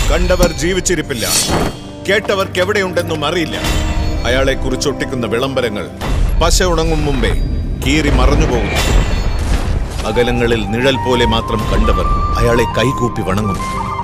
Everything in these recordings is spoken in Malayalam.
കണ്ടവർ ജീവിച്ചിരിപ്പില്ല കേട്ടവർക്ക് എവിടെയുണ്ടെന്നും അറിയില്ല അയാളെ കുറിച്ചൊട്ടിക്കുന്ന വിളംബരങ്ങൾ പശ ഉണങ്ങും മുമ്പേ കീറി മറഞ്ഞുപോകുന്നു അകലങ്ങളിൽ നിഴൽ പോലെ മാത്രം കണ്ടവർ അയാളെ കൈകൂപ്പി വണങ്ങുന്നു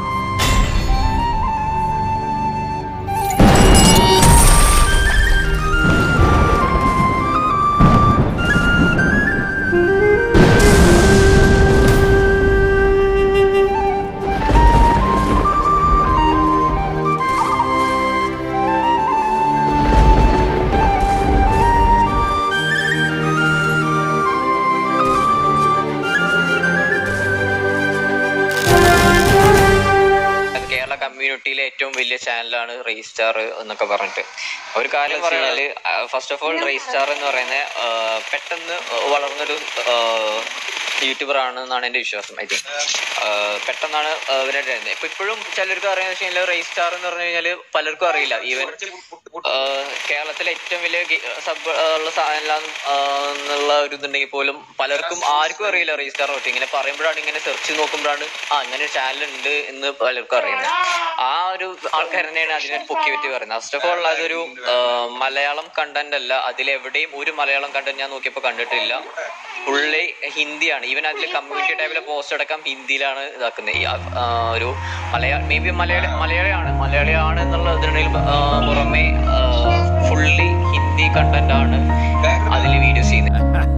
കേരള കമ്മ്യൂണിറ്റിയിലെ ഏറ്റവും വലിയ ചാനലാണ് റീസ്റ്റാർ എന്നൊക്കെ പറഞ്ഞിട്ട് ഒരു കാര്യം പറഞ്ഞാല് ഫസ്റ്റ് ഓഫ് ഓൾ റീസ്റ്റാർ എന്ന് പറയുന്ന ആ, പെട്ടെന്ന് വളർന്നൊരു യൂട്യൂബർ ആണ് എന്നാണ് എൻ്റെ വിശ്വാസം ഐ തിങ്ക് പെട്ടെന്നാണ് ഇവരുടെ വരുന്നത് ഇപ്പൊ ഇപ്പോഴും ചിലർക്ക് അറിയാന്ന് വെച്ച് കഴിഞ്ഞാൽ റീസ്റ്റാർ എന്ന് പറഞ്ഞു കഴിഞ്ഞാൽ പലർക്കും അറിയില്ല ഈവൻ കേരളത്തിലെ ഏറ്റവും വലിയ സബ് ഉള്ള സാധനം എന്നുള്ള ഒരു ഇതുണ്ടെങ്കിൽ പോലും പലർക്കും ആർക്കും അറിയില്ല റീസ്റ്റാർ പറ്റി ഇങ്ങനെ പറയുമ്പോഴാണ് ഇങ്ങനെ സെർച്ച് നോക്കുമ്പോഴാണ് ആ അങ്ങനെ ചാനൽ ഉണ്ട് എന്ന് പലർക്കും അറിയുന്നത് ആ ഒരു ആൾക്കാർ തന്നെയാണ് അതിനെ പൊക്കി പറ്റി പറയുന്നത് ഫസ്റ്റ് ഓഫ് ഓൾ അതൊരു ആ, മലയാളം കണ്ടന്റ് അല്ല അതിലെവിടെയും ഒരു മലയാളം കണ്ടന്റ് ഞാൻ നോക്കിയപ്പോൾ കണ്ടിട്ടില്ല ഫുള്ളി ഹിന്ദിയാണ് ഈവൻ അതിൽ കമ്മ്യൂണിറ്റി ടൈപ്പിലെ പോസ്റ്റ് അടക്കം ഹിന്ദിയിലാണ് ഇതാക്കുന്നത് ഈ, ആ, ഒരു മലയാള മേ ബി മലയാളി മലയാളിയാണ് മലയാളിയാണ് എന്നുള്ള ഇതിനിടയിൽ ആ, പുറമെ ഫുള്ളി ഹിന്ദി കണ്ടന്റ് ആണ് അതിൽ വീഡിയോസ് ചെയ്യുന്നത്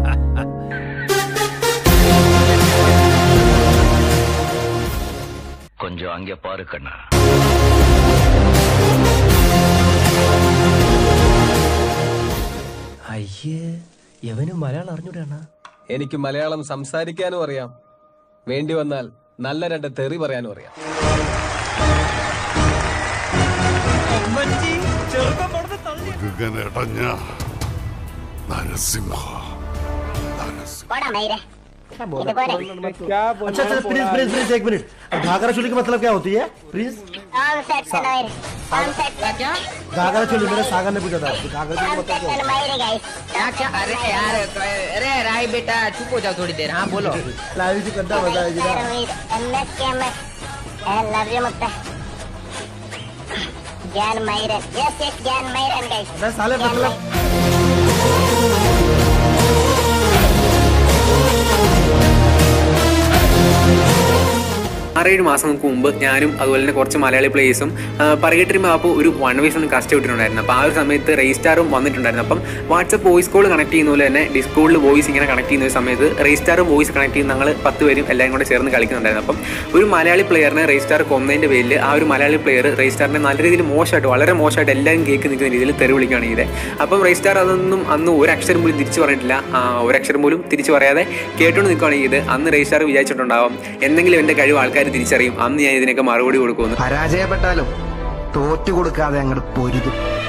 கொஞ்சம் அங்கே பாரு கண்ணா അയ്യേ എവനും മലയാളം അറിഞ്ഞൂടാണ് എനിക്ക് മലയാളം സംസാരിക്കാനും അറിയാം വേണ്ടി വന്നാൽ നല്ല രണ്ട് തെറി പറയാനും അറിയാം മുരുകനടഞ്ഞ നരസിംഹ നരസിംഹ പോടാ മയിരെ ഇത് പോരെ अच्छा अच्छा प्लीज प्लीज प्लीज एक मिनट अब घाघरा चोली का मतलब क्या होती है प्लीज सॉन्ग सेट कर मयूर सॉन्ग सेट क्या घाघरा चोली मेरे सागर ने पूछा था कि घाघरा चोली का सॉन्ग मतलब सेट क्या कर मयूर गाइस क्या क्या अरे यार अरे राय बेटा चुप हो जाओ थोड़ी देर हाँ बोलो होता है लाइव से करता मजा आएगी ना एमएस के एमएस आई लव यू मुत्ता ज्ञान मयूरन यस यस ज्ञान मयूरन गाइस अबे साले मतलब ആറേഴ് മാസങ്ങൾക്ക് മുമ്പ് ഞാനും അതുപോലെ തന്നെ കുറച്ച് മലയാളി പ്ലേയേഴ്സും പറകെട്ടിരുമ്പോൾ അപ്പോൾ ഒരു വൺ വീസ് ഒന്ന് കഷ്ടപ്പെട്ടിട്ടുണ്ടായിരുന്നു അപ്പോൾ ആ ഒരു സമയത്ത് റെയ്സ്റ്റാറും വന്നിട്ടുണ്ടായിരുന്നു അപ്പം വാട്സപ്പ് വോയിസ് കോൾ കണക്ട് ചെയ്യുന്ന പോലെ തന്നെ ഡിസ്കോളിൽ വോയിസ് ഇങ്ങനെ കണക്ട് ചെയ്യുന്ന ഒരു സമയത്ത് റെയ്സ്റ്റാറും വോയിസ് കണക്ട് ചെയ്യുന്ന ഞങ്ങൾ പത്ത് പേരും എല്ലാവരും കൂടെ ചേർന്ന് കളിക്കുന്നുണ്ടായിരുന്നു അപ്പം ഒരു മലയാളി പ്ലെയറിനെ റെയ്സ്റ്റാർ കൊന്നതിൻ്റെ പേരിൽ ആ ഒരു മലയാളി പ്ലെയർ റെയ്സ്റ്റാറിനെ നല്ല രീതിയിൽ മോശമായിട്ട് വളരെ മോശമായിട്ട് എല്ലാവരും കേക്ക് നിൽക്കുന്ന രീതിയിൽ തെറി വിളിക്കുകയാണ് ചെയ്തത് അപ്പം റെയ്സ്റ്റാർ അതൊന്നും അന്ന് ഒരു അക്ഷരം പോലും തിരിച്ചു പറഞ്ഞിട്ടില്ല ആ, ഒരു അക്ഷരം പോലും തിരിച്ചു പറയാതെ കേട്ടുകൊണ്ട് നിൽക്കുകയാണ് ചെയ്ത് അന്ന് റെയ്സ്റ്റാർ വിചാരിച്ചിട്ടുണ്ടാവും എന്തെങ്കിലും എൻ്റെ കഴിവ് ആൾക്കാർ തിരിച്ചറിയും അന്ന് ഞാൻ ഇതിനൊക്കെ മറുപടി കൊടുക്കുമെന്ന് പരാജയപ്പെട്ടാലും തോറ്റു കൊടുക്കാതെ അങ്ങോട്ട് പൊരുതും